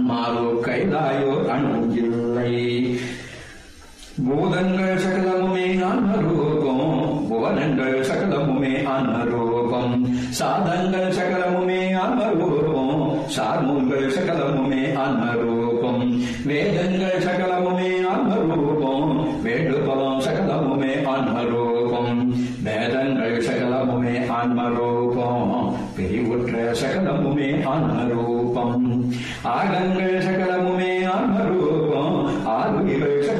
அன்மாரோ கைலாயோ அணுகில்லை பூதங்கள் சகலமுமே ஆன்மரூபம் புவனங்கள் சகலமுமே ஆன்மரூபம் சாதங்கள் சகலமுமே ஆன்மரூபம் சார்மூல்கள் சகலமுமே ஆன்மரூபம் வேதங்கள் சகலமுமே ஆன்மரூபம் வேண்டுபலம் சகலமுமே ஆன்மரூபம் வேதங்கள் சகலமுமே ஆன்மரூபம் பிரிவுற்ற சகலமுமே ஆன்மரூபம் ஆகங்கள் சகலமுமே ஆன்மரூபம் ஆறுகிகள்